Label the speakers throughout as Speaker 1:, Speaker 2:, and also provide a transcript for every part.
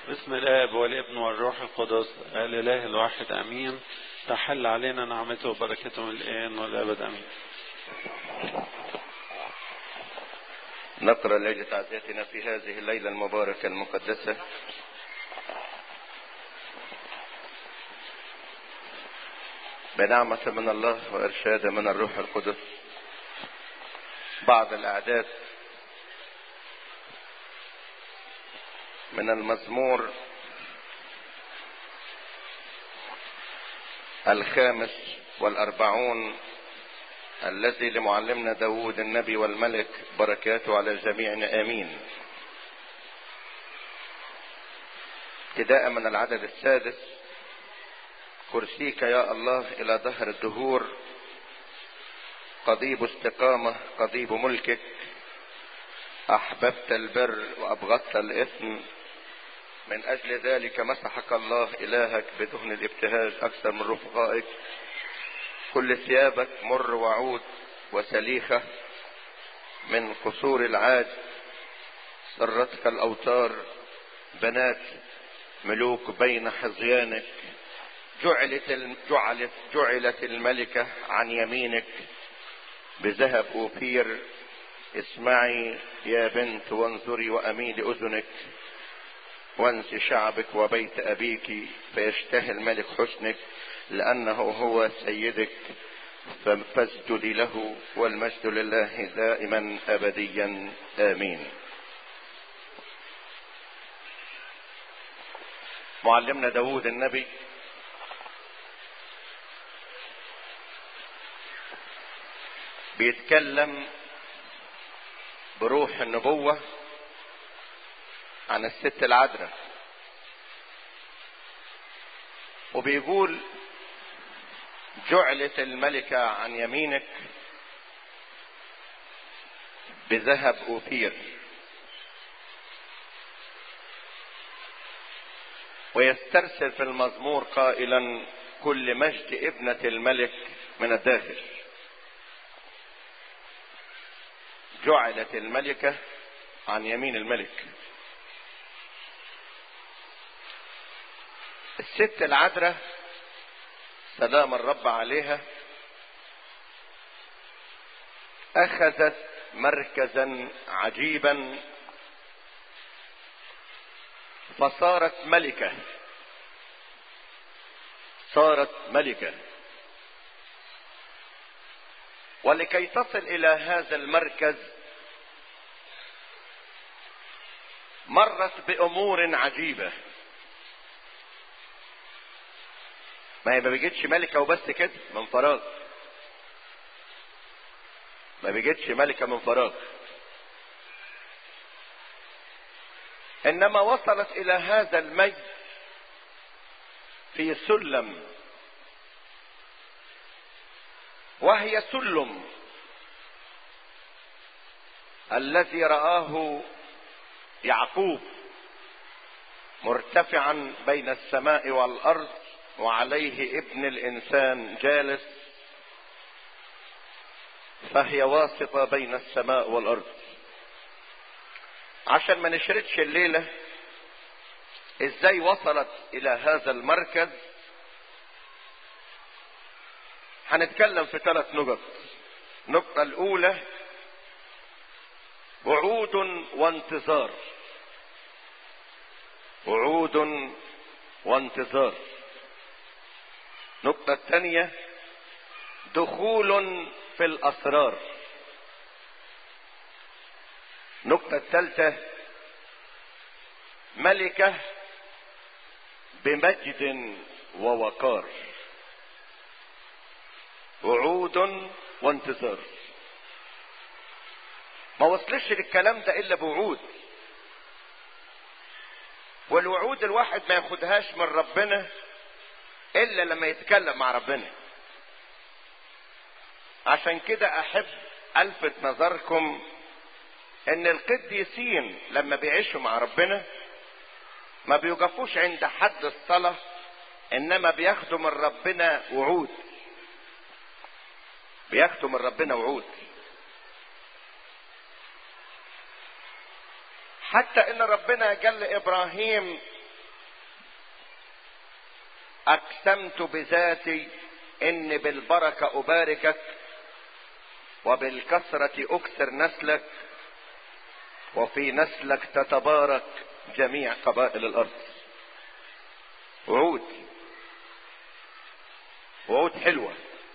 Speaker 1: بسم الاب والابن والروح القدس الاله الواحد امين تحل علينا نعمته وبركته من الان والابد امين
Speaker 2: نقرا ليلة تعزيتنا في هذه الليلة المباركة المقدسة بنعمة من الله وإرشاد من الروح القدس بعض الأعداد من المزمور الخامس والأربعون الذي لمعلمنا داود النبي والملك بركاته على جميعنا آمين ابتداء من العدد السادس كرسيك يا الله إلى دهر الدهور قضيب استقامة قضيب ملكك أحببت البر وأبغضت الإثم من أجل ذلك مسحك الله إلهك بدهن الابتهاج أكثر من رفقائك كل ثيابك مر وعود وسليخة من قصور العاد سرتك الأوتار بنات ملوك بين حزيانك جعلت جعلت جعلت الملكة عن يمينك بذهب أوفير اسمعي يا بنت وانظري وأميل أذنك وانس شعبك وبيت أبيك فيشتهي الملك حسنك لأنه هو سيدك فاسجدي له والمجد لله دائما أبديا آمين معلمنا داود النبي بيتكلم بروح النبوة عن الست العذراء وبيقول جعلت الملكة عن يمينك بذهب أوفير ويسترسل في المزمور قائلا كل مجد ابنة الملك من الداخل جعلت الملكة عن يمين الملك الست العذراء سلام الرب عليها اخذت مركزا عجيبا فصارت ملكه صارت ملكه ولكي تصل الى هذا المركز مرت بامور عجيبه ما هي ما بيجتش ملكة وبس كده من فراغ ما بيجتش ملكة من فراغ انما وصلت الى هذا المجد في سلم وهي سلم الذي رآه يعقوب مرتفعا بين السماء والارض وعليه ابن الانسان جالس فهي واسطة بين السماء والارض عشان ما نشردش الليلة ازاي وصلت الى هذا المركز هنتكلم في ثلاث نقط النقطة الاولى وعود وانتظار وعود وانتظار النقطة الثانية دخول في الأسرار النقطة الثالثة ملكة بمجد ووقار وعود وانتظار ما وصلش للكلام ده الا بوعود والوعود الواحد ما ياخدهاش من ربنا الا لما يتكلم مع ربنا عشان كده احب الفت نظركم ان القديسين لما بيعيشوا مع ربنا ما بيوقفوش عند حد الصلاة انما بياخدوا من ربنا وعود بياخدوا من ربنا وعود حتى ان ربنا قال لابراهيم اقسمت بذاتي ان بالبركة اباركك وبالكثرة اكثر نسلك وفي نسلك تتبارك جميع قبائل الارض وعود وعود حلوة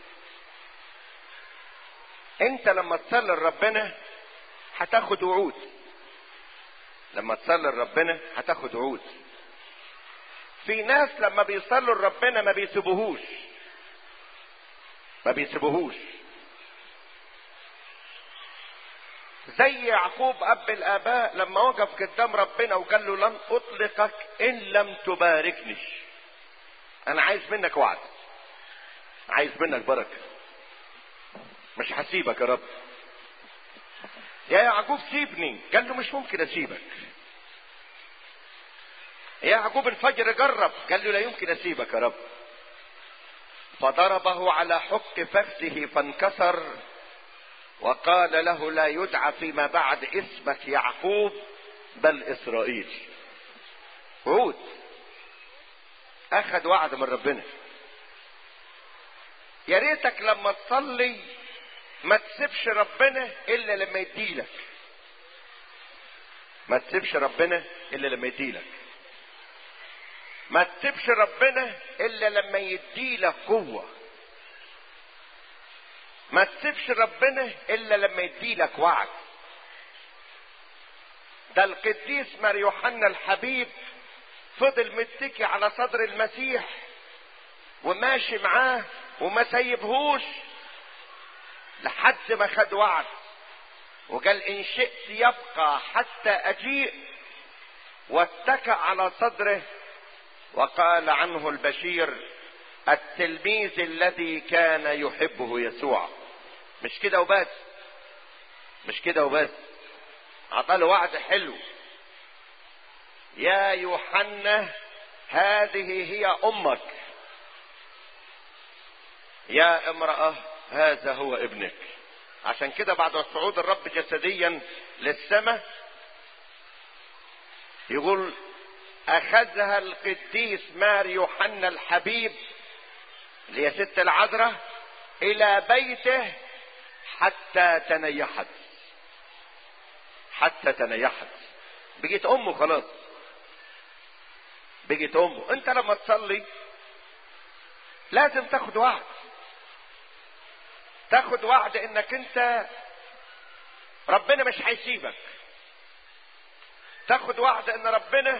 Speaker 2: انت لما تصلي لربنا هتاخد وعود لما تصلي لربنا هتاخد وعود في ناس لما بيصلوا لربنا ما بيسيبوهوش ما بيسيبوهوش زي يعقوب اب الاباء لما وقف قدام ربنا وقال له لن اطلقك ان لم تباركني انا عايز منك وعد عايز منك بركه مش هسيبك يا رب يا يعقوب سيبني قال له مش ممكن اسيبك يا يعقوب الفجر جرب قال له لا يمكن اسيبك يا رب فضربه على حق فخذه فانكسر وقال له لا يدعى فيما بعد اسمك يعقوب بل اسرائيل وعود اخذ وعد من ربنا يا ريتك لما تصلي ما تسيبش ربنا الا لما يديلك ما تسيبش ربنا الا لما يديلك ما تسيبش ربنا الا لما يديلك قوه ما تسيبش ربنا الا لما يديلك وعد ده القديس مار يوحنا الحبيب فضل متكي على صدر المسيح وماشي معاه وما سيبهوش لحد ما خد وعد وقال ان شئت يبقى حتى اجيء واتكأ على صدره وقال عنه البشير التلميذ الذي كان يحبه يسوع مش كده وبس مش كده وبس عطاله وعد حلو يا يوحنا هذه هي امك يا امرأة هذا هو ابنك عشان كده بعد صعود الرب جسديا للسماء يقول اخذها القديس مار يوحنا الحبيب اللي هي ست العذراء الى بيته حتى تنيحت حتى تنيحت بقيت امه خلاص بقيت امه انت لما تصلي لازم تاخد وعد تاخد وعد انك انت ربنا مش هيسيبك تاخد وعد ان ربنا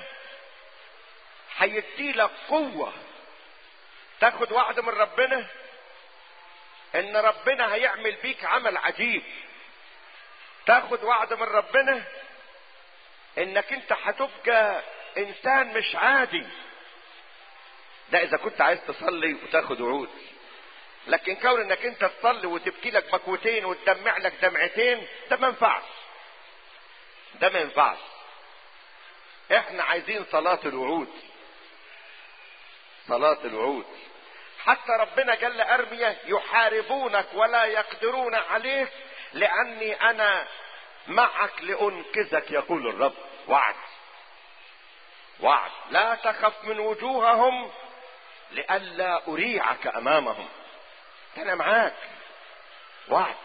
Speaker 2: هيديلك قوة تاخد وعد من ربنا ان ربنا هيعمل بيك عمل عجيب تاخد وعد من ربنا انك انت هتبقى انسان مش عادي ده اذا كنت عايز تصلي وتاخد وعود لكن كون انك انت تصلي وتبكي لك مكوتين وتدمع لك دمعتين ده ما ينفعش ده ما ينفعش احنا عايزين صلاة الوعود صلاة الوعود حتى ربنا قال لأرميا يحاربونك ولا يقدرون عليك لأني أنا معك لأنقذك يقول الرب وعد وعد لا تخف من وجوههم لئلا أريعك أمامهم أنا معاك وعد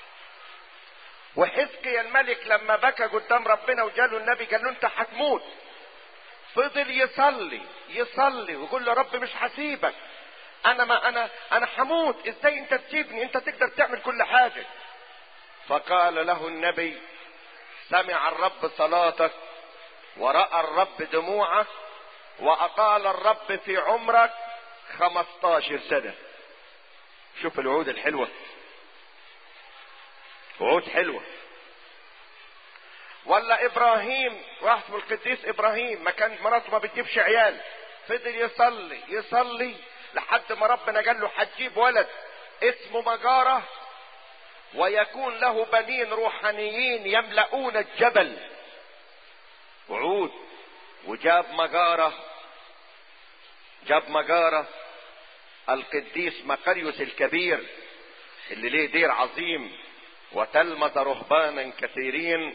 Speaker 2: وحزقي الملك لما بكى قدام ربنا وجاله النبي قال له انت هتموت فضل يصلي يصلي ويقول له رب مش هسيبك انا ما انا انا هموت ازاي انت تسيبني انت تقدر تعمل كل حاجه فقال له النبي سمع الرب صلاتك ورأى الرب دموعك وأقال الرب في عمرك خمستاشر سنة شوف الوعود الحلوة وعود حلوة ولا ابراهيم واحد من القديس ابراهيم ما كان مراته ما بتجيبش عيال فضل يصلي يصلي لحد ما ربنا قال له هتجيب ولد اسمه مجارة ويكون له بنين روحانيين يملؤون الجبل وعود وجاب مجارة جاب مجارة القديس مقريوس الكبير اللي ليه دير عظيم وتلمذ رهبانا كثيرين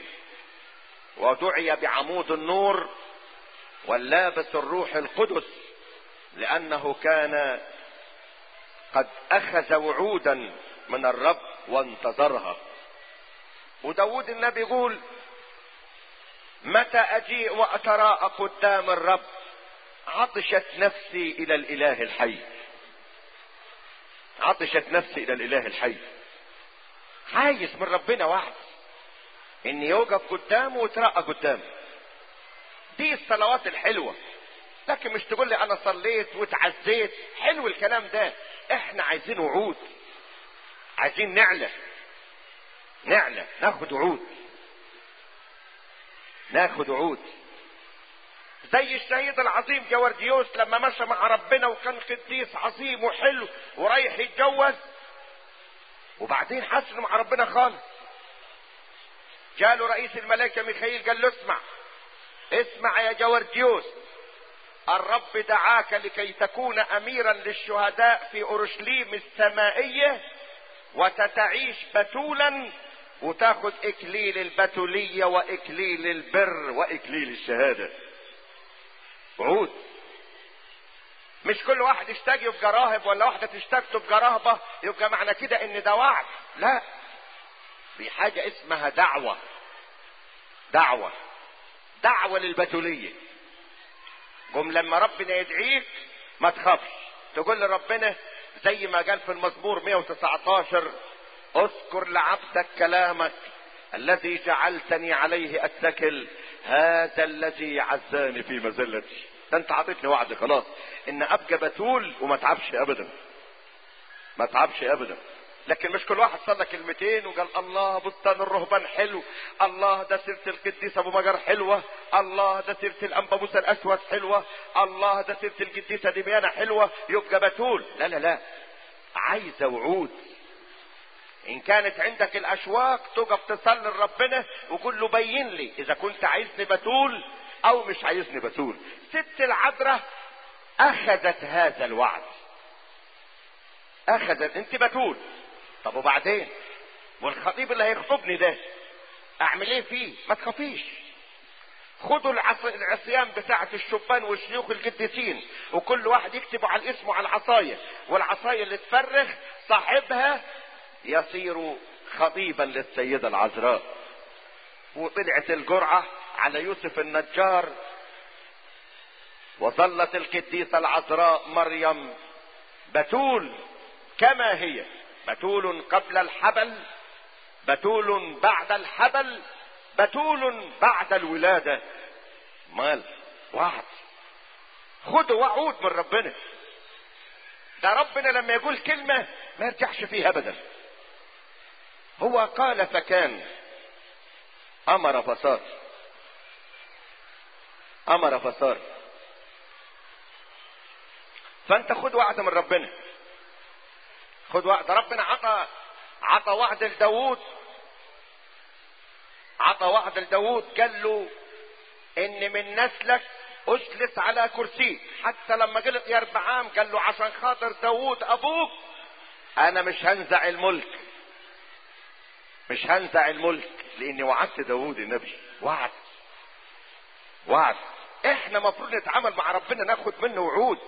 Speaker 2: ودعي بعمود النور واللابس الروح القدس لانه كان قد اخذ وعودا من الرب وانتظرها وداود النبي يقول متى اجيء واتراءى قدام الرب عطشت نفسي الى الاله الحي عطشت نفسي الى الاله الحي عايز من ربنا وعد ان يوقف قدامه ويترقى قدامه دي الصلوات الحلوه لكن مش تقول لي انا صليت واتعزيت حلو الكلام ده احنا عايزين وعود عايزين نعلى نعلى ناخد وعود ناخد وعود زي الشهيد العظيم جورديوس لما مشى مع ربنا وكان قديس عظيم وحلو ورايح يتجوز وبعدين حسن مع ربنا خالص جاله رئيس الملائكة ميخائيل قال له اسمع اسمع يا جورديوس الرب دعاك لكي تكون اميرا للشهداء في اورشليم السمائية وتتعيش بتولا وتاخد اكليل البتولية واكليل البر واكليل الشهادة وعود مش كل واحد يشتاق يبقى راهب ولا واحدة تشتاق تبقى راهبة يبقى معنى كده ان ده وعد لا دي حاجة اسمها دعوة دعوة دعوة للبتولية قم لما ربنا يدعيك ما تخافش تقول لربنا زي ما قال في المزمور 119 اذكر لعبدك كلامك الذي جعلتني عليه اتكل هذا الذي عزاني في مزلتي ده انت عطيتني وعد خلاص ان ابقى بتول وما تعبش ابدا ما تعبش ابدا لكن مش كل واحد صلى كلمتين وقال الله بستان الرهبان حلو الله ده سيرة القديس ابو مجر حلوة الله ده سيرة الانبا موسى الاسود حلوة الله ده سيرة القديسة دميانة حلوة يبقى بتول لا لا لا عايزة وعود ان كانت عندك الاشواق تقف تصلي لربنا وقول له بين لي اذا كنت عايزني بتول او مش عايزني بتول ست العذراء اخذت هذا الوعد اخذت انت بتول طب وبعدين والخطيب اللي هيخطبني ده اعمل ايه فيه ما تخافيش خدوا العص... العصيان بتاعة الشبان والشيوخ القديسين وكل واحد يكتب على الاسم وعلى العصاية والعصاية اللي تفرغ صاحبها يصير خطيبا للسيدة العذراء وطلعت الجرعة على يوسف النجار وظلت القديسة العذراء مريم بتول كما هي بتول قبل الحبل بتول بعد الحبل بتول بعد الولادة مال وعد خدوا وعود من ربنا ده ربنا لما يقول كلمة ما يرجعش فيها ابدا هو قال فكان امر فصار امر فصار فانت خد وعد من ربنا خد وعد ربنا عطى عطى وعد لداوود عطى وعد لداوود قال له ان من نسلك اجلس على كرسي حتى لما جلس يربعام قال له عشان خاطر داوود ابوك انا مش هنزع الملك مش هنزع الملك لاني وعدت داوود النبي وعد وعد احنا مفروض نتعامل مع ربنا ناخد منه وعود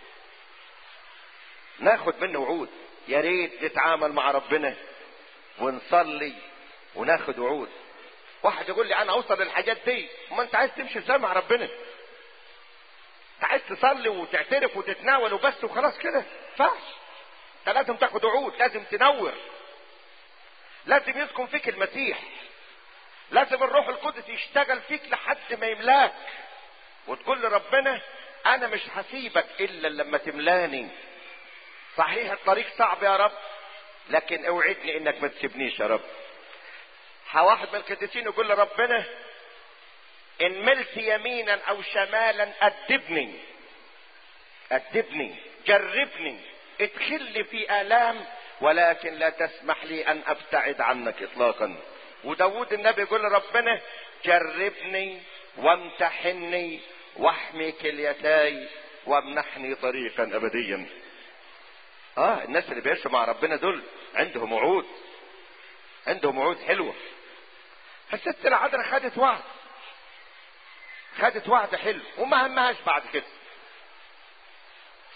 Speaker 2: ناخد منه وعود يا ريت نتعامل مع ربنا ونصلي وناخد وعود واحد يقول لي انا اوصل للحاجات دي ما انت عايز تمشي ازاي مع ربنا انت عايز تصلي وتعترف وتتناول وبس وخلاص كده فاش انت لازم تاخد وعود لازم تنور لازم يسكن فيك المسيح لازم الروح القدس يشتغل فيك لحد ما يملاك وتقول لربنا انا مش هسيبك الا لما تملاني صحيح الطريق صعب يا رب لكن اوعدني انك ما تسيبنيش يا رب واحد من القديسين يقول لربنا ان ملت يمينا او شمالا ادبني ادبني جربني ادخلني في الام ولكن لا تسمح لي ان ابتعد عنك اطلاقا وداود النبي يقول لربنا جربني وامتحني واحمي كليتاي وامنحني طريقا ابديا اه الناس اللي بيعيشوا مع ربنا دول عندهم وعود عندهم وعود حلوه فالست العذراء خدت وعد خدت وعد حلو وما همهاش بعد كده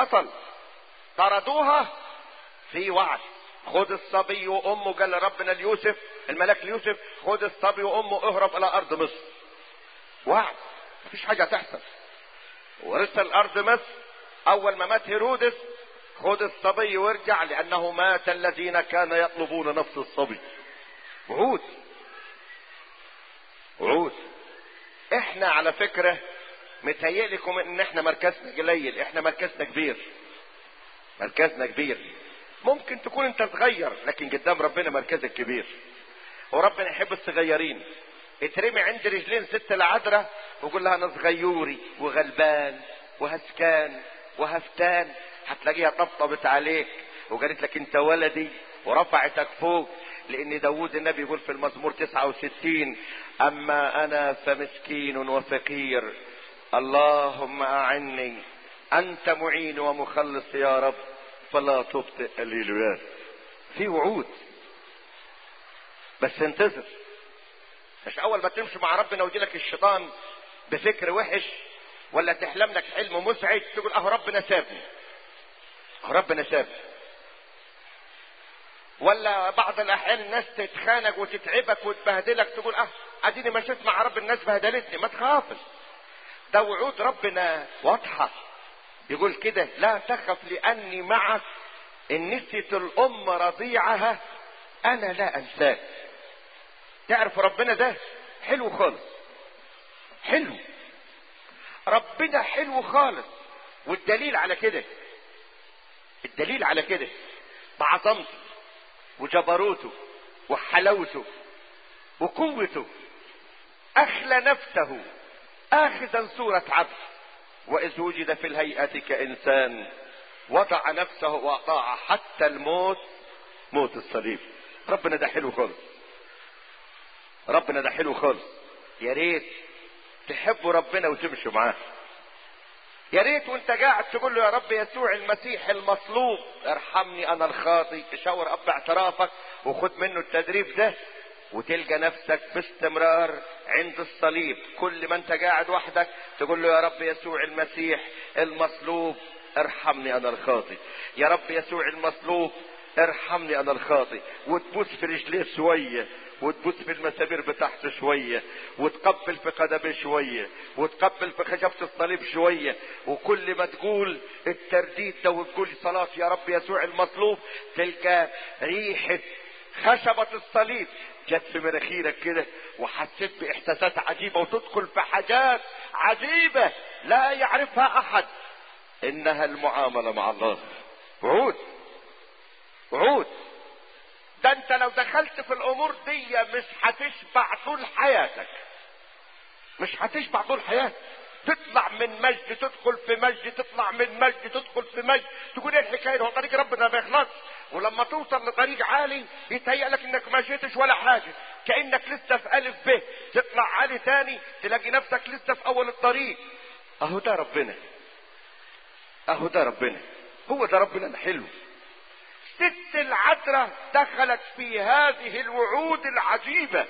Speaker 2: حصل طردوها في وعد خد الصبي وامه قال ربنا ليوسف الملاك ليوسف خد الصبي وامه اهرب الى ارض مصر وعد مفيش حاجه تحصل ورسل ارض مصر اول ما مات هيرودس خد الصبي وارجع لانه مات الذين كان يطلبون نفس الصبي وعود وعود احنا على فكره متهيألكم ان احنا مركزنا قليل احنا مركزنا كبير مركزنا كبير ممكن تكون انت صغير لكن قدام ربنا مركزك كبير وربنا يحب الصغيرين اترمي عند رجلين ست العذراء وقول لها انا صغيوري وغلبان وهسكان وهفتان هتلاقيها طبطبت عليك وقالت لك انت ولدي ورفعتك فوق لان داود النبي يقول في المزمور 69 اما انا فمسكين وفقير اللهم اعني انت معين ومخلص يا رب فلا تبطئ الليلويات في وعود بس انتظر مش اول ما تمشي مع ربنا ويجي لك الشيطان بفكر وحش ولا تحلم لك حلم مسعد تقول اه ربنا سابني اه ربنا سابني ولا بعض الاحيان الناس تتخانق وتتعبك وتبهدلك تقول اه اديني مشيت مع رب الناس بهدلتني ما تخافش ده وعود ربنا واضحه يقول كده لا تخف لاني معك ان نسيت الام رضيعها انا لا انساك تعرف ربنا ده حلو خالص حلو ربنا حلو خالص والدليل على كده الدليل على كده بعظمته وجبروته وحلاوته وقوته اخلى نفسه اخذا صورة عبد واذ وجد في الهيئة كانسان وضع نفسه واطاع حتى الموت موت الصليب ربنا ده حلو خالص ربنا ده حلو خالص يا ريت تحبوا ربنا وتمشوا معاه يا ريت وانت قاعد تقول له يا رب يسوع المسيح المصلوب ارحمني انا الخاطي تشاور اب اعترافك وخد منه التدريب ده وتلقى نفسك باستمرار عند الصليب كل ما انت قاعد وحدك تقول له يا رب يسوع المسيح المصلوب ارحمني انا الخاطي يا رب يسوع المصلوب ارحمني انا الخاطي وتبوس في رجليه شويه وتبوس في المسامير بتاعته شوية وتقبل في قدمه شوية وتقبل في خشبة الصليب شوية وكل ما تقول الترديد ده وتقول صلاة يا رب يسوع المطلوب تلقى ريحة خشبة الصليب جت في مناخيرك كده وحسيت باحساسات عجيبة وتدخل في حاجات عجيبة لا يعرفها احد انها المعاملة مع الله وعود وعود ده انت لو دخلت في الامور دي مش هتشبع طول حياتك مش هتشبع طول حياتك تطلع من مجد تدخل في مجد تطلع من مجد تدخل في مجد تقول ايه الحكايه هو طريق ربنا ما يخلص ولما توصل لطريق عالي يتهيأ لك انك ما مشيتش ولا حاجه كانك لسه في الف ب تطلع عالي تاني تلاقي نفسك لسه في اول الطريق اهو ده ربنا اهو ده ربنا هو ده ربنا الحلو ست العذراء دخلت في هذه الوعود العجيبة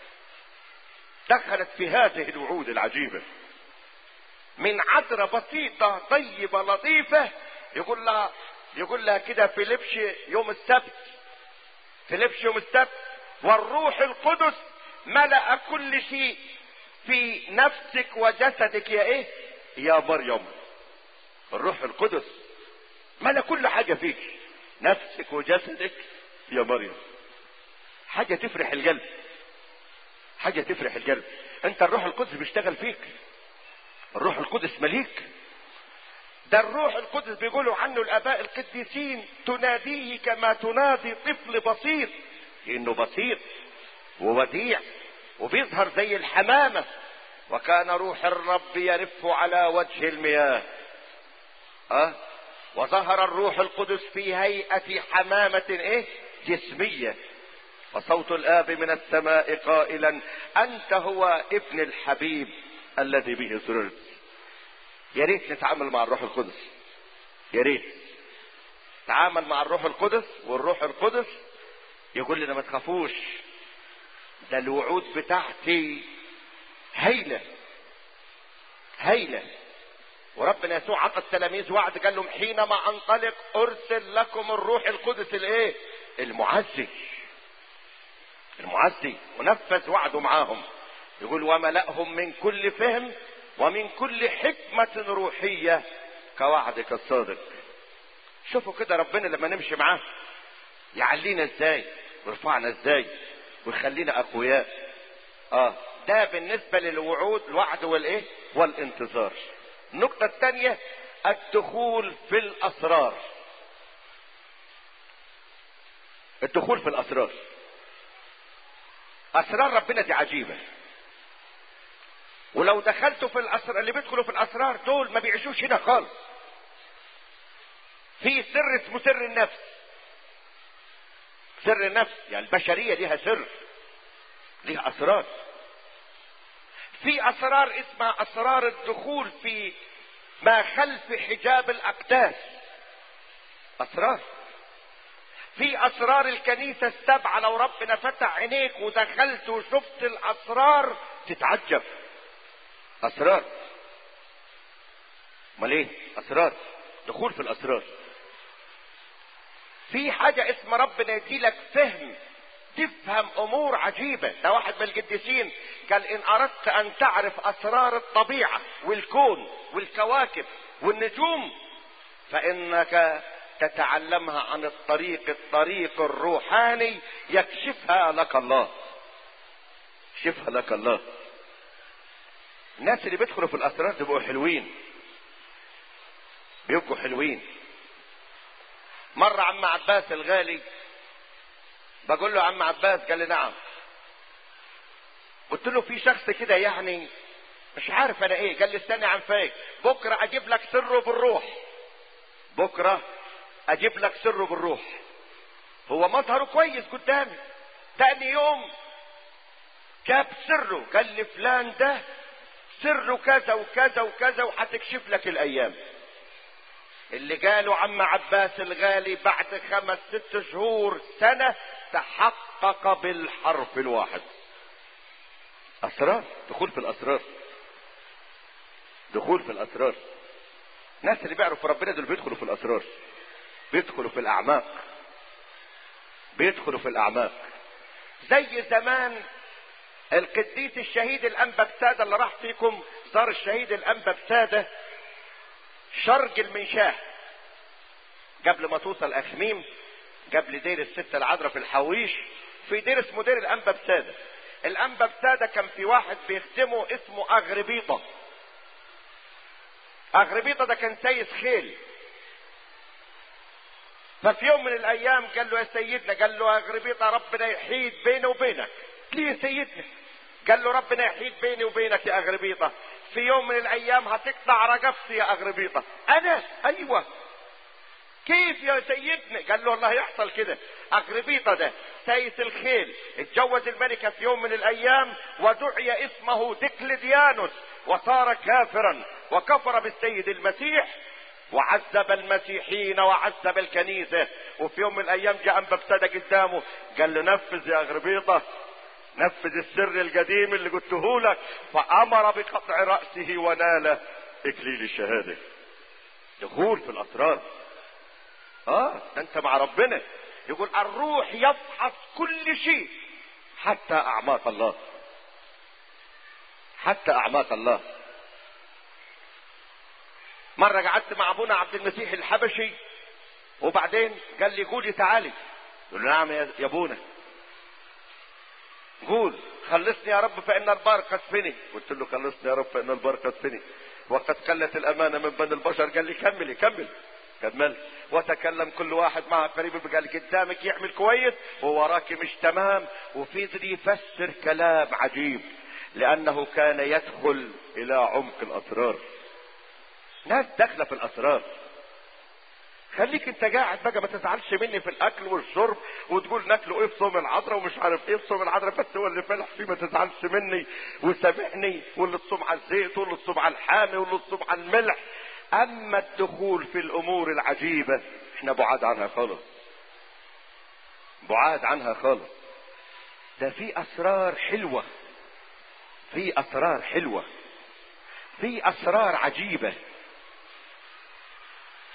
Speaker 2: دخلت في هذه الوعود العجيبة من عذراء بسيطة طيبة لطيفة يقول لها يقول لها كده في لبش يوم السبت في لبش يوم السبت والروح القدس ملأ كل شيء في نفسك وجسدك يا ايه يا مريم الروح القدس ملأ كل حاجة فيك نفسك وجسدك يا مريم حاجة تفرح القلب حاجة تفرح القلب انت الروح القدس بيشتغل فيك الروح القدس مليك ده الروح القدس بيقولوا عنه الاباء القديسين تناديه كما تنادي طفل بسيط لانه بسيط ووديع وبيظهر زي الحمامة وكان روح الرب يرف على وجه المياه أه؟ وظهر الروح القدس في هيئة حمامة ايه جسمية وصوت الآب من السماء قائلا أنت هو ابن الحبيب الذي به سررت يا ريت نتعامل مع الروح القدس يا ريت تعامل مع الروح القدس والروح القدس يقول لنا ما تخافوش ده الوعود بتاعتي هايلة هايلة وربنا يسوع عطى التلاميذ وعد قال لهم حينما انطلق ارسل لكم الروح القدس الايه المعزي المعزي ونفذ وعده معاهم يقول وملأهم من كل فهم ومن كل حكمة روحية كوعدك الصادق شوفوا كده ربنا لما نمشي معاه يعلينا ازاي ويرفعنا ازاي ويخلينا اقوياء اه ده بالنسبة للوعود الوعد والايه والانتظار النقطة الثانية الدخول في الاسرار الدخول في الاسرار اسرار ربنا دي عجيبة ولو دخلتوا في الاسرار اللي بيدخلوا في الاسرار دول ما بيعيشوش هنا خالص في سر اسمه سر النفس سر النفس يعني البشرية ليها سر ليها اسرار في اسرار اسمها اسرار الدخول في ما خلف حجاب الاقداس اسرار في اسرار الكنيسة السبعة لو ربنا فتح عينيك ودخلت وشفت الاسرار تتعجب اسرار امال ايه اسرار دخول في الاسرار في حاجة اسم ربنا يديلك فهم تفهم امور عجيبة ده واحد من القديسين قال ان اردت ان تعرف اسرار الطبيعة والكون والكواكب والنجوم فانك تتعلمها عن الطريق الطريق الروحاني يكشفها لك الله يكشفها لك الله الناس اللي بيدخلوا في الاسرار بيبقوا حلوين بيبقوا حلوين مرة عم عباس الغالي بقول له عم عباس قال لي نعم قلت له في شخص كده يعني مش عارف انا ايه قال لي استنى عن فايق بكرة اجيب لك سره بالروح بكرة اجيب لك سره بالروح هو مظهره كويس قدامي تاني يوم جاب سره قال لي فلان ده سره كذا وكذا وكذا وهتكشف لك الايام اللي قاله عم عباس الغالي بعد خمس ست شهور سنة تحقق بالحرف الواحد اسرار دخول في الاسرار دخول في الاسرار الناس اللي بيعرفوا ربنا دول بيدخلوا في الاسرار بيدخلوا في الاعماق بيدخلوا في الاعماق زي زمان القديس الشهيد الانبا بساده اللي راح فيكم زار الشهيد الانبا بساده شرق المنشاه قبل ما توصل اخميم قبل دير الستة العذراء في الحويش في دير اسمه دير الانبا بساده الانبا بساده كان في واحد بيخدمه اسمه اغربيطه اغربيطه ده كان سيس خيل ففي يوم من الايام قال له يا سيدنا قال له اغربيطه ربنا يحيد بيني وبينك ليه يا سيدنا قال له ربنا يحيد بيني وبينك يا اغربيطه في يوم من الايام هتقطع رقبتي يا اغربيطه انا ايوه كيف يا سيدنا قال له الله يحصل كده اغربيطه ده سيس الخيل اتجوز الملكة في يوم من الايام ودعي اسمه ديكلديانوس وصار كافرا وكفر بالسيد المسيح وعذب المسيحيين وعذب الكنيسة وفي يوم من الايام جاء انبا ابتدى قدامه قال له نفذ يا اغربيطه نفذ السر القديم اللي قلته لك فامر بقطع رأسه ونال اكليل الشهادة دخول في الاسرار اه ده انت مع ربنا يقول الروح يفحص كل شيء حتى اعماق الله حتى اعماق الله مرة قعدت مع ابونا عبد المسيح الحبشي وبعدين قال لي قولي تعالي قلت له نعم يا ابونا قول خلصني يا رب فان البار قد فني قلت له خلصني يا رب فان البار قد فني وقد قلت الامانه من بني البشر قال لي كملي كمل كمل وتكلم كل واحد مع قريب قال قدامك يعمل كويس ووراك مش تمام وفضل يفسر كلام عجيب لانه كان يدخل الى عمق الاسرار ناس داخله في الاسرار خليك انت قاعد بقى ما تزعلش مني في الاكل والشرب وتقول ناكله ايه في صوم العذراء ومش عارف ايه في صوم العذراء بس هو اللي فالح فيه ما تزعلش مني وسامحني واللي تصوم على الزيت واللي تصوم على الحامي واللي تصوم على الملح اما الدخول في الامور العجيبة احنا بعاد عنها خالص بعاد عنها خالص ده في اسرار حلوة في اسرار حلوة في اسرار عجيبة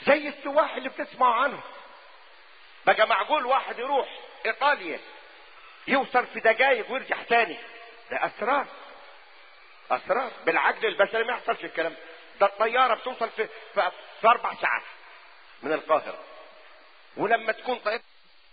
Speaker 2: زي السواح اللي بتسمعوا عنه بقى معقول واحد يروح ايطاليا يوصل في دقايق ويرجع تاني ده اسرار اسرار بالعقل البشري ما يحصلش الكلام ده الطياره بتوصل في في, في اربع ساعات من القاهره ولما تكون طياره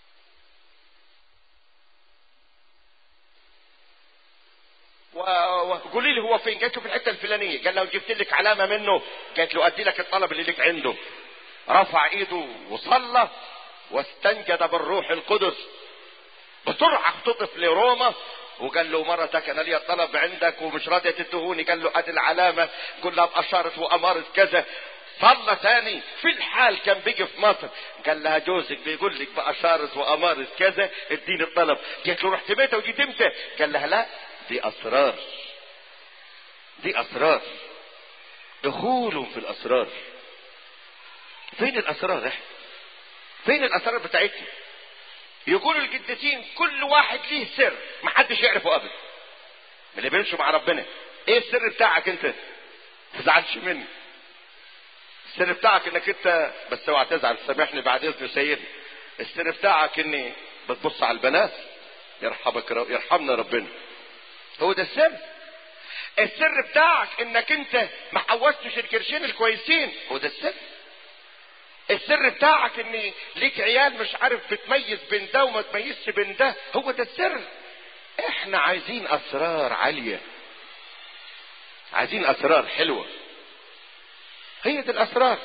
Speaker 2: وقولي لي هو فين؟ قالت له في الحته الفلانيه، قال لو جبت لك علامه منه، قالت له ادي لك الطلب اللي لك عنده. رفع ايده وصلى واستنجد بالروح القدس. بسرعه اختطف لروما وقال له مرتك انا لي طلب عندك ومش راضيه تدهوني، قال له ادي العلامه، قل لها باشاره واماره كذا. صلى ثاني في الحال كان بيجي في مصر قال لها جوزك بيقول لك بأشارة وأمارة كذا اديني الطلب قالت له رحت بيتها وجيت امتى قال لها لا دي اسرار دي اسرار دخول في الاسرار فين الاسرار احنا فين الاسرار بتاعتنا يقولوا القديسين كل واحد ليه سر ما حدش يعرفه ابدا اللي بيمشوا مع ربنا ايه السر بتاعك انت ما تزعلش مني السر بتاعك انك انت بس اوعى تزعل سامحني بعد اذن سيدي السر بتاعك اني بتبص على البنات يرحمك يرحمنا ربنا هو ده السر السر بتاعك انك انت ما حوشتش القرشين الكويسين هو ده السر السر بتاعك ان ليك عيال مش عارف بتميز بين ده وما تميزش بين ده هو ده السر احنا عايزين اسرار عاليه عايزين اسرار حلوه هي دي الاسرار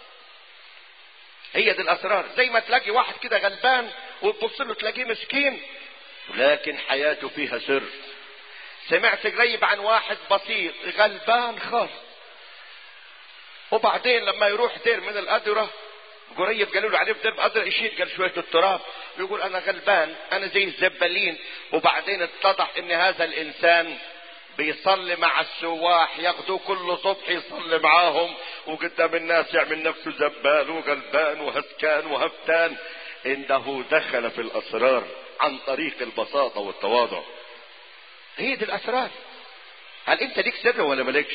Speaker 2: هي دي الاسرار زي ما تلاقي واحد كده غلبان وتبص له تلاقيه مسكين لكن حياته فيها سر سمعت قريب عن واحد بسيط غلبان خالص وبعدين لما يروح دير من الأدرة قريب قالوا له عليه في دير أدرة يشيل قال شوية التراب يقول أنا غلبان أنا زي الزبالين وبعدين اتضح إن هذا الإنسان بيصلي مع السواح ياخدوه كل صبح يصلي معاهم وقدام الناس يعمل نفسه زبال وغلبان وهسكان وهفتان انه دخل في الاسرار عن طريق البساطه والتواضع هي دي الاسرار هل انت ليك سر ولا مالكش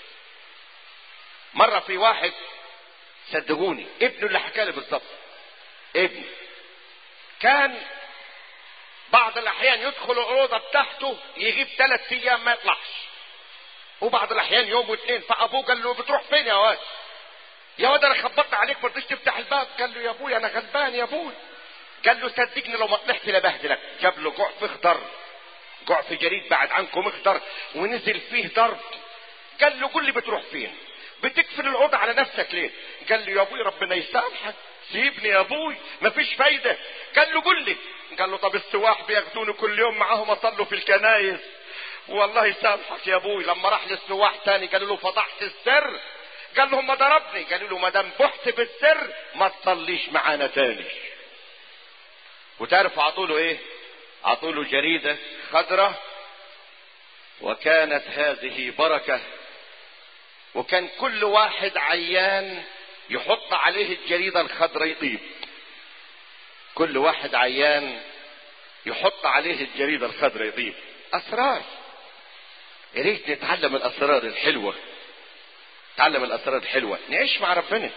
Speaker 2: مره في واحد صدقوني ابنه اللي حكى لي بالظبط ابني كان بعض الاحيان يدخل الاوضه بتاعته يغيب ثلاث ايام ما يطلعش وبعض الاحيان يوم واثنين فابوه قال له بتروح فين يا واد يا واد انا خبطت عليك ما رضيتش تفتح الباب قال له يا ابوي انا غلبان يا ابوي قال له صدقني لو ما طلعت لبهدلك جاب له جوع في خضر جوع في جريد بعد عنكم اخضر ونزل فيه ضرب قال له قول لي بتروح فين بتقفل الاوضه على نفسك ليه قال له يا ابوي ربنا يسامحك سيبني يا ابوي مفيش فايده قال له قول لي قال له طب السواح بياخدوني كل يوم معاهم اصلوا في الكنايس والله يسامحك يا ابوي لما راح للسواح تاني قالوا له فضحت السر قال لهم ما ضربني قالوا له ما دام بحت بالسر ما تصليش معانا تاني وتعرف عطوا له ايه عطوا له جريده خضراء وكانت هذه بركه وكان كل واحد عيان يحط عليه الجريده الخضراء يطيب كل واحد عيان يحط عليه الجريده الخضراء يطيب اسرار يا ريت نتعلم الاسرار الحلوه نتعلم الاسرار الحلوه نعيش مع ربنا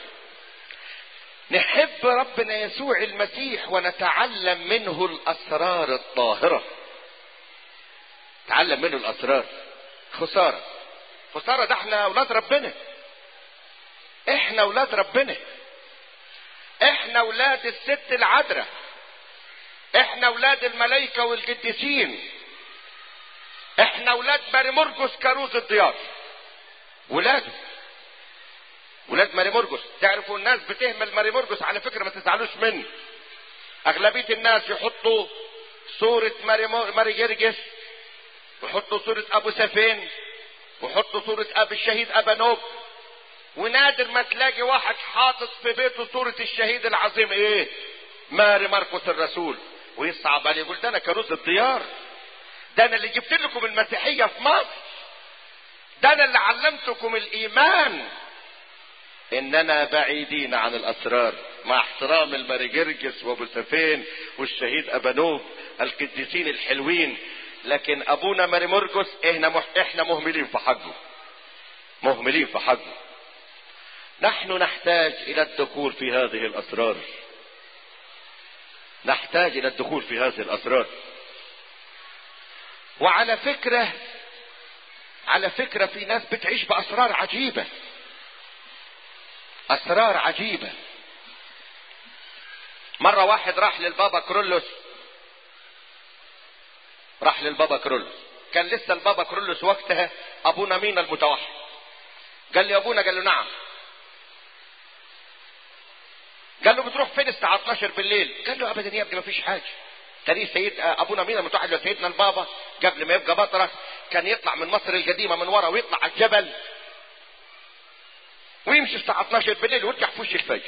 Speaker 2: نحب ربنا يسوع المسيح ونتعلم منه الاسرار الطاهره تعلم منه الاسرار خساره خساره ده احنا اولاد ربنا احنا اولاد ربنا احنا اولاد الست العذراء احنا اولاد الملائكه والقديسين احنا اولاد ماري مرقس كاروز الضياف ولاده ولاد ماري مرقس تعرفوا الناس بتهمل ماري مرقس على فكره ما تزعلوش مني اغلبيه الناس يحطوا صوره ماري ماري جرجس ويحطوا صوره ابو سفين ويحطوا صوره ابي الشهيد ابانوب ونادر ما تلاقي واحد حاطط في بيته صورة الشهيد العظيم ايه ماري مرقس الرسول ويصعب عليه يقول ده انا كروز الديار ده انا اللي جبت لكم المسيحية في مصر ده انا اللي علمتكم الايمان اننا بعيدين عن الاسرار مع احترام الماري جرجس وابو سفين والشهيد ابانوب القديسين الحلوين لكن ابونا ماري مرقس احنا احنا مهملين في حقه مهملين في حقه نحن نحتاج الى الدخول في هذه الاسرار نحتاج الى الدخول في هذه الاسرار وعلى فكره على فكره في ناس بتعيش باسرار عجيبه اسرار عجيبه مره واحد راح للبابا كرولوس راح للبابا كرولوس كان لسه البابا كرولوس وقتها ابونا مين المتوحد قال لي ابونا قال له نعم قال له بتروح فين الساعه 12 بالليل قال له ابدا يا ابني ما فيش حاجه تاريخ سيد ابونا مين المتوحد سيدنا البابا قبل ما يبقى بطرك كان يطلع من مصر القديمه من ورا ويطلع على الجبل ويمشي الساعه 12 بالليل ويرجع في وش الفجر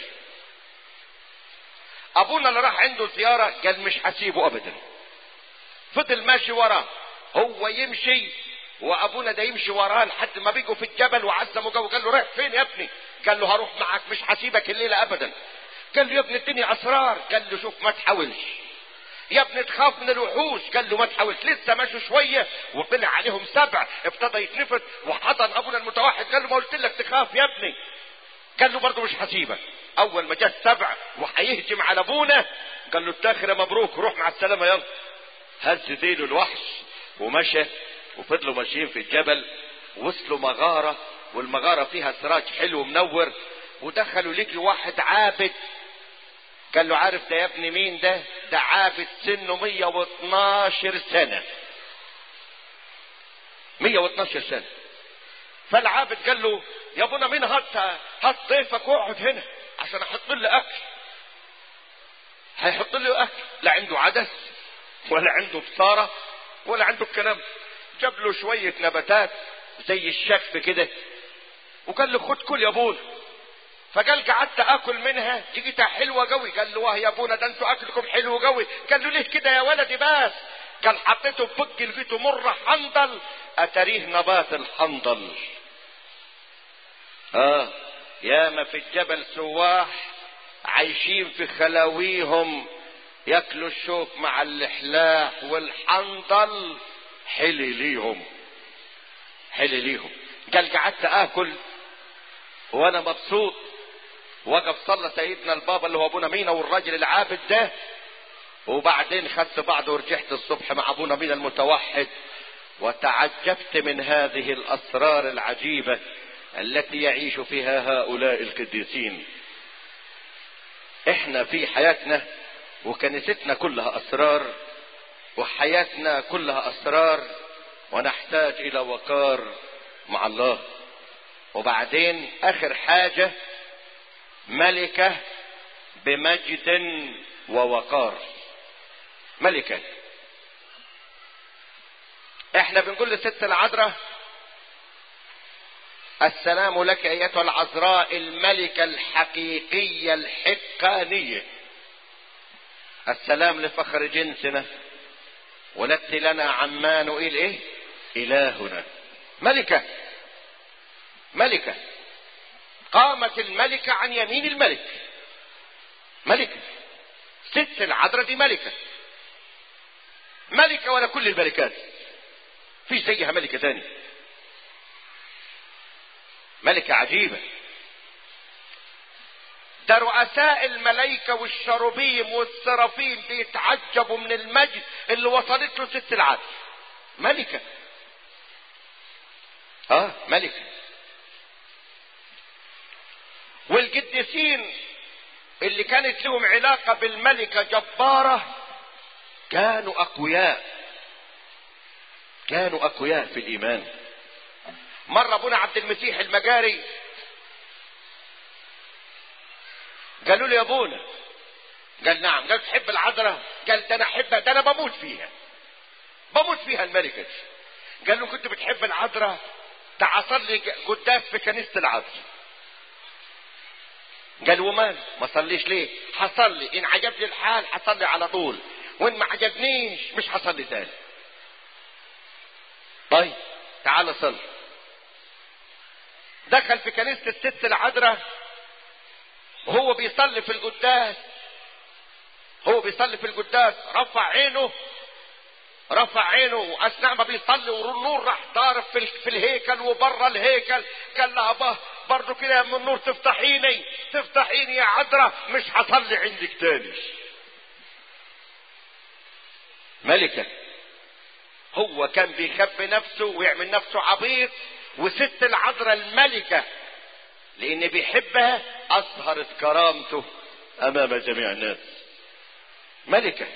Speaker 2: ابونا اللي راح عنده زياره قال مش هسيبه ابدا فضل ماشي وراه هو يمشي وابونا ده يمشي وراه لحد ما بيجوا في الجبل وعزموا جو قال له رايح فين يا ابني قال له هروح معك مش هسيبك الليله ابدا قال له يا ابني الدنيا اسرار قال له شوف ما تحاولش يا ابني تخاف من الوحوش قال له ما تحاولش لسه ماشوا شويه وطلع عليهم سبع ابتدى يتنفض وحضن ابونا المتوحد قال له ما قلت لك تخاف يا ابني قال له برضه مش هسيبك اول ما جاء السبع وهيهجم على ابونا قال له التاخره مبروك روح مع السلامه يلا هز ديله الوحش ومشى وفضلوا ماشيين في الجبل وصلوا مغاره والمغاره فيها سراج حلو منور ودخلوا لقي واحد عابد قال له عارف ده يا ابني مين ده ده عابد سنه 112 سنه 112 سنه فالعابد قال له يا ابونا مين هات هات ضيفك واقعد هنا عشان احط له اكل هيحط له اكل لا عنده عدس ولا عنده بصاره ولا عنده الكلام جاب له شويه نباتات زي الشف كده وقال له خد كل يا ابونا فقال قعدت اكل منها لقيتها حلوه قوي قال له واه يا ابونا ده انتوا اكلكم حلو قوي قال له ليه كده يا ولدي بس قال حطيته في بق لقيته مره حنظل اتريه نبات الحنظل اه ياما في الجبل سواح عايشين في خلاويهم ياكلوا الشوك مع اللحلاح والحنظل حلي ليهم حلي ليهم قال قعدت اكل وانا مبسوط وقف صلى سيدنا البابا اللي هو ابونا مينا والراجل العابد ده وبعدين خدت بعضه ورجعت الصبح مع ابونا مينا المتوحد وتعجبت من هذه الاسرار العجيبه التي يعيش فيها هؤلاء القديسين احنا في حياتنا وكنيستنا كلها اسرار وحياتنا كلها اسرار ونحتاج الى وقار مع الله وبعدين اخر حاجه ملكه بمجد ووقار ملكه احنا بنقول للست العذراء السلام لك ايتها العذراء الملكه الحقيقيه الحقانيه السلام لفخر جنسنا ولدت لنا عمانوئيل ايه الهنا ملكه ملكه قامت الملكه عن يمين الملك ملكه ست العذراء دي ملكه ملكه ولا كل الملكات في زيها ملكه تاني ملكه عجيبه ده رؤساء الملائكة والشروبيم والسرافيم بيتعجبوا من المجد اللي وصلت له ست العدل ملكة اه ملكة والقديسين اللي كانت لهم علاقة بالملكة جبارة كانوا أقوياء كانوا أقوياء في الإيمان مرة أبونا عبد المسيح المجاري قالوا له يا ابونا قال نعم قال تحب العذراء قال ده انا احبها ده انا بموت فيها بموت فيها الملكه دي قال له كنت بتحب العذراء تعال صلي قداس في كنيسه العذراء قال ومال ما صليش ليه حصلي ان عجبني الحال حصلي على طول وان ما عجبنيش مش حصلي تاني طيب تعال صلي دخل في كنيسه الست العذراء وهو بيصلي في القداس هو بيصلي في القداس رفع عينه رفع عينه واثناء ما بيصلي والنور راح ضارب في, في الهيكل وبره الهيكل قال لها به برضه كده يا ام النور تفتحيني تفتحيني يا عذراء مش هصلي عندك تاني ملكة هو كان بيخبي نفسه ويعمل نفسه عبيط وست العذراء الملكة لان بيحبها اظهرت كرامته امام جميع الناس ملكة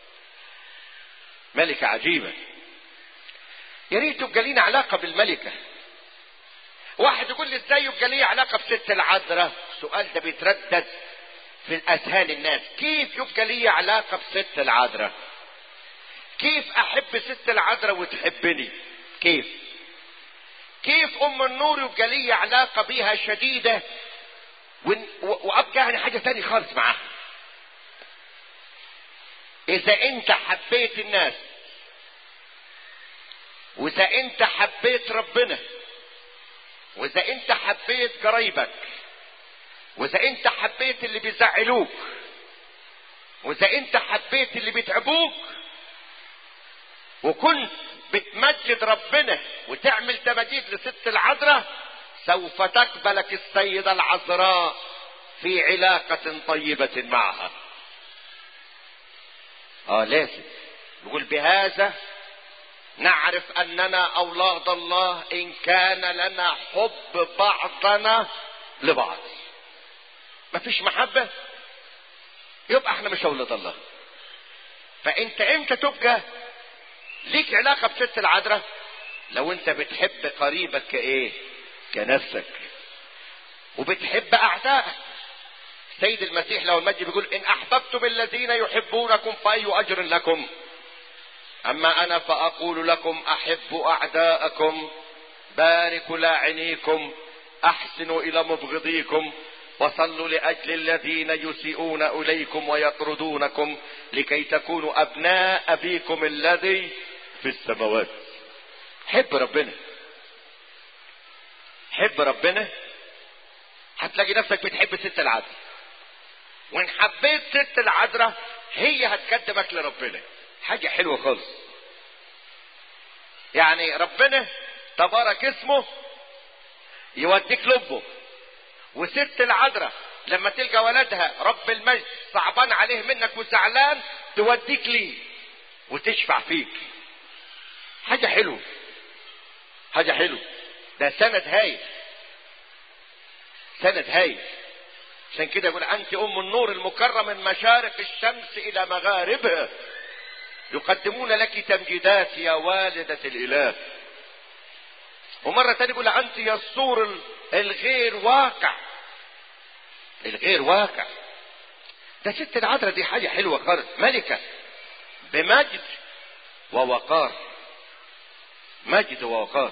Speaker 2: ملكة عجيبة يا ريت يبقى لينا علاقة بالملكة واحد يقول لي ازاي يبقى لي علاقة بست العذراء السؤال ده بيتردد في اذهان الناس كيف يبقى لي علاقة بست العذراء كيف احب ست العذراء وتحبني كيف كيف ام النور يبقى لي علاقة بيها شديدة وابقى يعني حاجة تاني خالص معاها اذا انت حبيت الناس واذا انت حبيت ربنا واذا انت حبيت قرايبك واذا انت حبيت اللي بيزعلوك واذا انت حبيت اللي بيتعبوك وكنت بتمجد ربنا وتعمل تمجيد لست العذراء سوف تقبلك السيدة العذراء في علاقة طيبة معها اه لازم يقول بهذا نعرف اننا اولاد الله ان كان لنا حب بعضنا لبعض مفيش محبة يبقى احنا مش اولاد الله فانت امتى تبقى ليك علاقة بست العذراء لو انت بتحب قريبك كايه كنفسك وبتحب اعدائك سيد المسيح لو المجد بيقول ان احببتم الذين يحبونكم فاي اجر لكم اما انا فاقول لكم احبوا اعداءكم باركوا لاعنيكم احسنوا الى مبغضيكم وصلوا لاجل الذين يسيئون اليكم ويطردونكم لكي تكونوا ابناء ابيكم الذي في السماوات حب ربنا حب ربنا هتلاقي نفسك بتحب ست العذراء وان حبيت ست العذراء هي هتقدمك لربنا حاجة حلوة خالص يعني ربنا تبارك اسمه يوديك لبه وست العذراء لما تلقى ولدها رب المجد صعبان عليه منك وزعلان توديك ليه وتشفع فيك حاجة حلوة حاجة حلوة ده سند هايل سند هايل عشان كده يقول انت ام النور المكرم من مشارق الشمس الى مغاربها يقدمون لك تمجيدات يا والدة الاله ومرة تانية يقول انت يا السور الغير واقع الغير واقع ده ست العذراء دي حاجة حلوة خالص ملكة بمجد ووقار مجد ووقار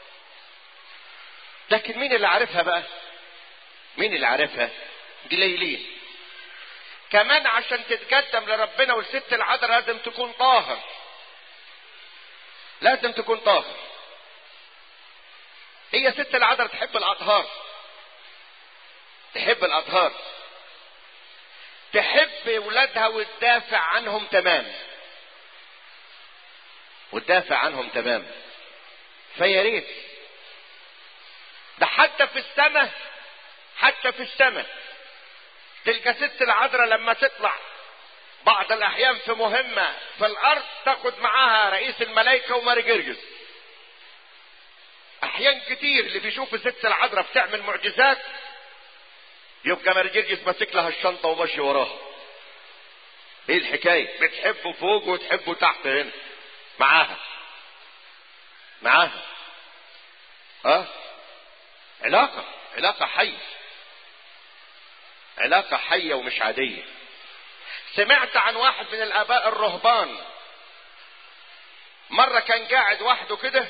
Speaker 2: لكن مين اللي عارفها بقى مين اللي عارفها قليلين كمان عشان تتقدم لربنا والست العذراء لازم تكون طاهر لازم تكون طاهر هي ست العذراء تحب الاطهار تحب الاطهار تحب ولادها وتدافع عنهم تمام وتدافع عنهم تمام فيا ريت ده حتى في السماء حتى في السماء تلقى ست العذراء لما تطلع بعض الاحيان في مهمة في الارض تاخد معاها رئيس الملائكة وماري جرجس احيان كتير اللي بيشوف ست العذراء بتعمل معجزات يبقى ماري جرجس ماسك لها الشنطة وماشي وراها ايه الحكاية بتحبه فوق وتحبه تحت هنا معاها معاها ها أه؟ علاقة علاقة حية علاقة حية ومش عادية سمعت عن واحد من الآباء الرهبان مرة كان قاعد وحده كده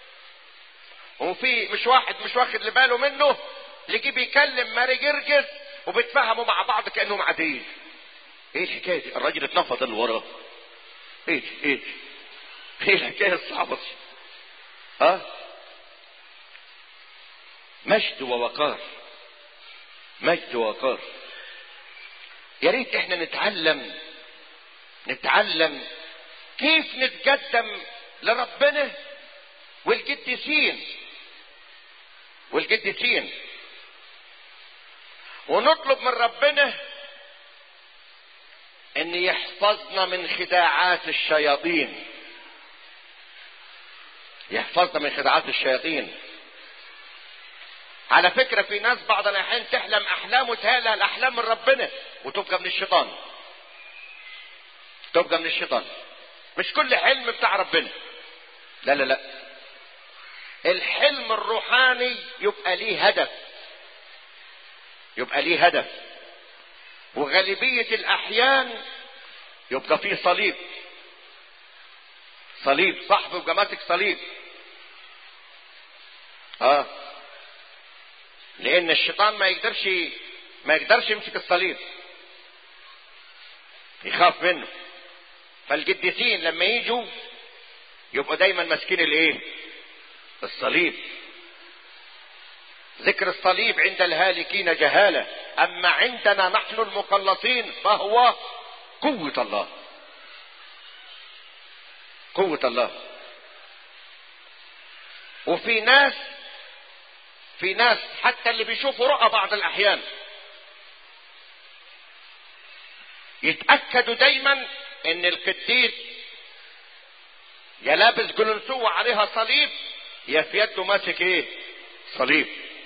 Speaker 2: وفي مش واحد مش واخد لباله منه لقي بيكلم ماري جرجس وبيتفهموا مع بعض كأنهم عاديين ايه الحكاية دي الراجل اتنفض اللي وراه ايه ايه ايه الحكاية الصعبة دي ها أه؟ مجد ووقار مجد ووقار يا ريت احنا نتعلم نتعلم كيف نتقدم لربنا والقديسين والقديسين ونطلب من ربنا ان يحفظنا من خداعات الشياطين يحفظنا من خداعات الشياطين على فكرة في ناس بعض الأحيان تحلم أحلام وتهالها الأحلام من ربنا وتبقى من الشيطان تبقى من الشيطان مش كل حلم بتاع ربنا لا لا لا الحلم الروحاني يبقى ليه هدف يبقى ليه هدف وغالبية الأحيان يبقى فيه صليب صليب صاحبه يبقى ماسك صليب اه لان الشيطان ما يقدرش ما يقدرش يمسك الصليب يخاف منه فالقديسين لما يجوا يبقوا دايما ماسكين الايه الصليب ذكر الصليب عند الهالكين جهالة اما عندنا نحن المخلصين فهو قوة الله قوة الله وفي ناس في ناس حتى اللي بيشوفوا رؤى بعض الاحيان يتاكدوا دايما ان القديس يا لابس جلنسوة عليها صليب يا في يده ماسك ايه صليب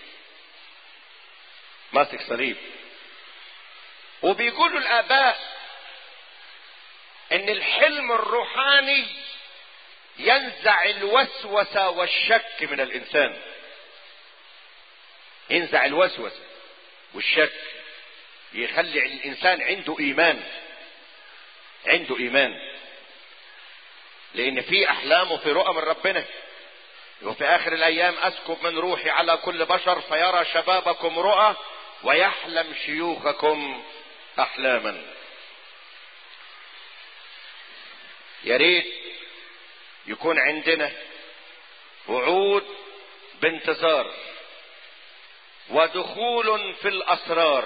Speaker 2: ماسك صليب وبيقولوا الاباء ان الحلم الروحاني ينزع الوسوسة والشك من الانسان ينزع الوسوسة والشك يخلي الانسان عنده ايمان عنده ايمان لان في احلام وفي رؤى من ربنا وفي اخر الايام اسكب من روحي على كل بشر فيرى شبابكم رؤى ويحلم شيوخكم احلاما يا ريت يكون عندنا وعود بانتظار ودخول في الاسرار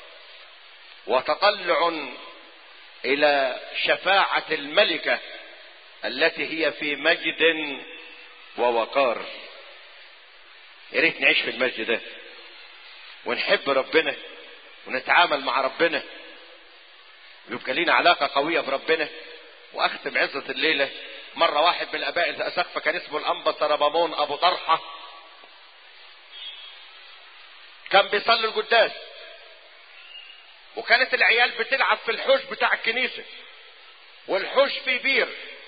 Speaker 2: وتطلع الى شفاعه الملكه التي هي في مجد ووقار يا ريت نعيش في المجد ده ونحب ربنا ونتعامل مع ربنا ويبقى لنا علاقة قوية بربنا واختم عزة الليلة مرة واحد من الاباء الاسقفة كان اسمه الانبا سربامون ابو طرحة كان بيصلي القداس وكانت العيال بتلعب في الحوش بتاع الكنيسة والحوش فيه بير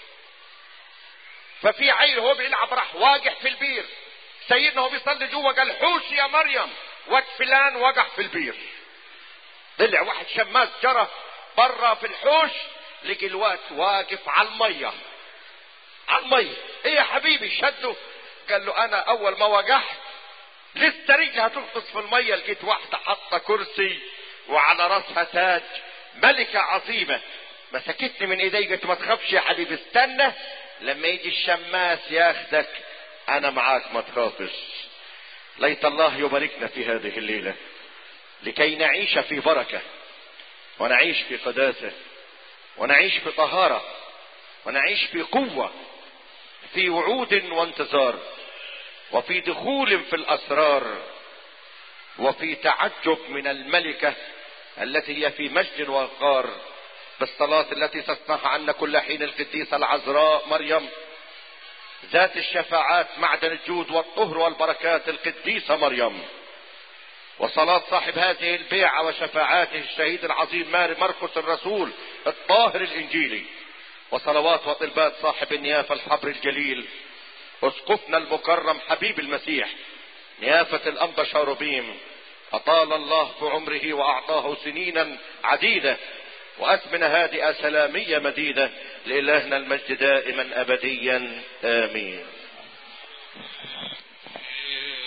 Speaker 2: ففي عيل هو بيلعب راح واقع في البير سيدنا هو بيصلي جوه قال حوش يا مريم واد فلان وقع في البير طلع واحد شماس جرى بره في الحوش لقي الواد واقف على الميه على الميه ايه يا حبيبي شده قال له انا اول ما وقعت لسه رجلي هتغطس في الميه لقيت واحده حاطه كرسي وعلى راسها تاج ملكه عظيمه مسكتني من ايدي قلت ما تخافش يا حبيبي استنى لما يجي الشماس ياخدك انا معاك ما تخافش ليت الله يباركنا في هذه الليله لكي نعيش في بركه ونعيش في قداسه ونعيش في طهاره ونعيش في قوه في وعود وانتظار وفي دخول في الاسرار وفي تعجب من الملكه التي هي في مجد وقار بالصلاة التي تصنعها عنا كل حين القديسة العذراء مريم ذات الشفاعات معدن الجود والطهر والبركات القديسة مريم وصلاة صاحب هذه البيعة وشفاعاته الشهيد العظيم ماري مرقس الرسول الطاهر الإنجيلي وصلوات وطلبات صاحب النيافة الحبر الجليل اسقفنا المكرم حبيب المسيح نيافة الأنبا شاروبيم أطال الله في عمره وأعطاه سنينا عديدة وأثمنة هادئة سلامية مديدة لإلهنا المجد دائما أبديا آمين